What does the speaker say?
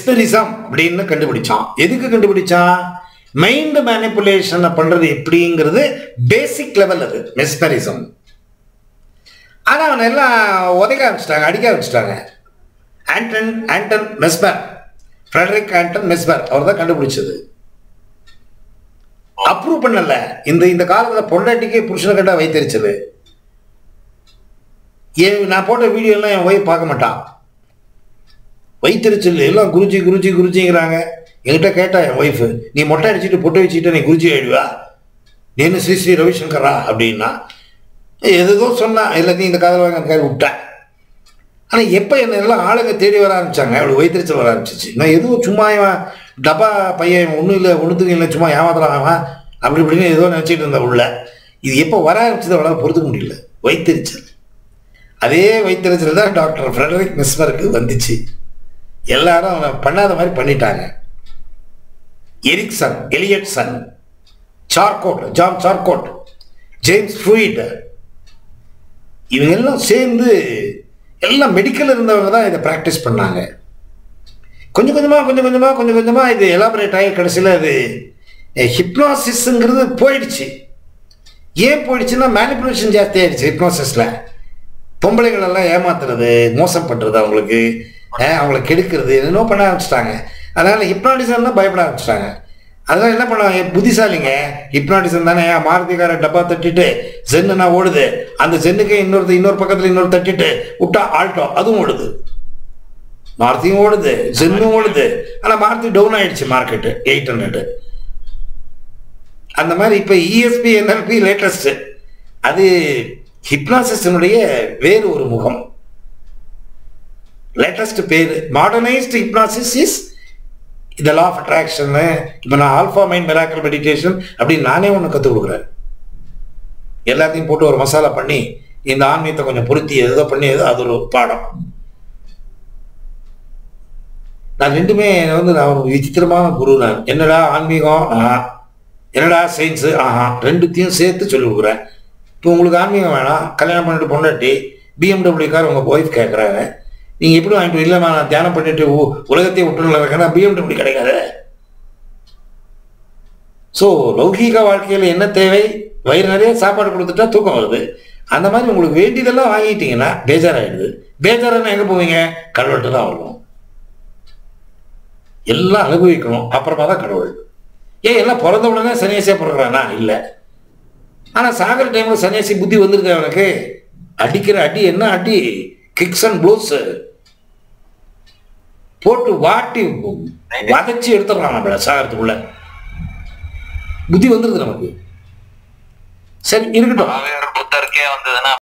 மெஸ்பரிசம் அப்படின்னு கண்டுபிடிச்சான் எதுக்கு கண்டுபிடிச்சான் மைண்ட் மேனிப்புலேஷனை பண்றது எப்படிங்கிறது பேசிக் லெவல் அது மெஸ்பரிசம் ஆனா அவனை எல்லாம் உதைக்க ஆரம்பிச்சிட்டாங்க அடிக்க ஆரம்பிச்சிட்டாங்க Anton Anton Mesmer Frederick Anton Mesmer அவர் தான் கண்டுபிடிச்சது அப்ரூவ் பண்ணல இந்த இந்த காலத்தில் பொண்டாட்டிக்கே புருஷனை கண்டா வைத்தறிச்சது ஏன் நான் போட்ட வீடியோலாம் என் ஒய்ஃப் பார்க்க மாட்டான் வைத்தறிச்சல் எல்லாம் குருஜி குருஜி குருஜிங்கிறாங்க என்கிட்ட கேட்டா என் ஒய்ஃபு நீ மொட்டை அடிச்சுட்டு பொட்டை வச்சுட்டு நீ குருஜி ஆயிடுவா நீனு ஸ்ரீ ஸ்ரீ ரவிசங்கரா அப்படின்னா எதுதோ சொன்னா எல்லாத்தையும் இந்த காதல் வாங்க அந்த காதல் விட்டேன் ஆனால் எப்போ என்ன எல்லாம் ஆளுங்க தேடி வர ஆரம்பிச்சாங்க அவளுக்கு வைத்தறிச்சல் வர ஆரம்பிச்சிச்சு நான் எதுவும் சும்மா இவன் டப்பா பையன் ஒன்றும் இல்லை ஒன்றுத்துக்கு இல்லை சும்மா ஏமாத்துறான் அவன் அப்படி இப்படின்னு ஏதோ நினச்சிட்டு இருந்த உள்ள இது எப்போ வர ஆரம்பிச்சது அவளால் பொறுத்துக்க முடியல வைத்தறிச்சல் அதே வைத்தறிச்சல் தான் டாக்டர் ஃப்ரெடரிக் மிஸ்மருக்கு வந்துச்சு எல்லாரும் அவனை பண்ணாத மாதிரி பண்ணிட்டாங்க Erickson Elliotson Charcot John Charcot James Freud இவங்க எல்லாம் சேர்ந்து எல்லாம் மெடிக்கல் இருந்தவங்க தான் இதை ப்ராக்டிஸ் பண்ணாங்க கொஞ்சம் கொஞ்சமாக கொஞ்சம் கொஞ்சமாக கொஞ்சம் கொஞ்சமாக இது எலாபரேட் ஆகி கடைசியில் அது ஹிப்னாசிஸ்ங்கிறது போயிடுச்சு ஏன் போயிடுச்சுன்னா மேனிப்புலேஷன் ஜாஸ்தி ஆயிடுச்சு ஹிப்னாசிஸில் பொம்பளைகள் எல்லாம் ஏமாத்துறது மோசம் பண்ணுறது அவங்களுக்கு அஹ், அவங்கள கெடுக்கிறது என்னென்னோ பண்ண ஆரம்பிச்சிட்டாங்க அதனால் ஹிப்னாட்டிசம் தான் பயப்பட ஆரம்பிச்சிட்டாங்க அதெல்லாம் என்ன பண்ணுவாங்க புத்திசாலிங்க ஹிப்னாட்டிசம் தானே மாருதிக்கார டப்பா தட்டிட்டு ஜென்னுனா ஓடுது அந்த ஜென்னுக்கு இன்னொரு இன்னொரு பக்கத்தில் இன்னொரு தட்டிட்டு விட்டா ஆல்டோ அதுவும் ஓடுது மாருதியும் ஓடுது ஜென்னும் ஓடுது ஆனால் மாருதி டவுன் ஆயிடுச்சு மார்க்கெட்டு எயிட் ஹண்ட்ரடு அந்த மாதிரி இப்போ இஎஸ்பி என்எல்பி லேட்டஸ்ட் அது ஹிப்னாசிஸினுடைய வேறு ஒரு முகம் லேட்டஸ்ட் பேர் மாடர்னைஸ்டு ஹிப்னாசிஸ் இஸ் இந்த லா ஆஃப் அட்ராக்ஷனு இப்போ நான் ஆல்ஃபா மைண்ட் மெராக்கல் மெடிடேஷன் அப்படின்னு நானே ஒன்று கற்றுக் கொடுக்குறேன் எல்லாத்தையும் போட்டு ஒரு மசாலா பண்ணி இந்த ஆன்மீகத்தை கொஞ்சம் பொருத்தி ஏதோ பண்ணி ஏதோ அது ஒரு பாடம் நான் ரெண்டுமே வந்து நான் ஒரு விசித்திரமான குரு நான் என்னடா ஆன்மீகம் ஆஹா என்னடா சயின்ஸு ஆஹா ரெண்டுத்தையும் சேர்த்து சொல்லி கொடுக்குறேன் இப்போ உங்களுக்கு ஆன்மீகம் வேணாம் கல்யாணம் பண்ணிட்டு பொண்டாட்டி பிஎம்டபிள்யூ கார் உங்கள் ஒய்ஃப் கேட்குறாங்க நீங்கள் எப்படி வாங்கிட்டு இல்லைம்மா நான் தியானம் பண்ணிட்டு உ- உலகத்தையே விட்டுணுல இருக்கேன்னா பிஎம்டபிள்யூ கிடைக்காது ஸோ லௌகீக வாழ்க்கையில் என்ன தேவை வயிறு நிறைய சாப்பாடு கொடுத்துட்டா தூக்கம் வருது அந்த மாதிரி உங்களுக்கு வேண்டியதெல்லாம் வாங்கிட்டீங்கன்னா பேஜாராயிடுது பேஜாரான எங்கே போவீங்க கடவுள்கிட்ட தான் வரணும் எல்லாம் அனுபவிக்கணும் அப்புறமா தான் கடவுள் ஏன் எல்லாம் பிறந்த உடனே சன்னியாசியாக பிறகுறானா இல்லை ஆனால் சாகர டைமில் சன்னியாசி புத்தி வந்துருது அவனுக்கு அடிக்கிற அடி என்ன அடி கிக்ஸ் அண்ட் ப்ளூஸ் போட்டு வாட்டி வதச்சி எடுத்துடுறான் நம்மள சாகரத்துக்குள்ள புத்தி வந்துருது நமக்கு சரி இருக்கட்டும் மகாவீர் புத்தருக்கே வந்ததுன்னா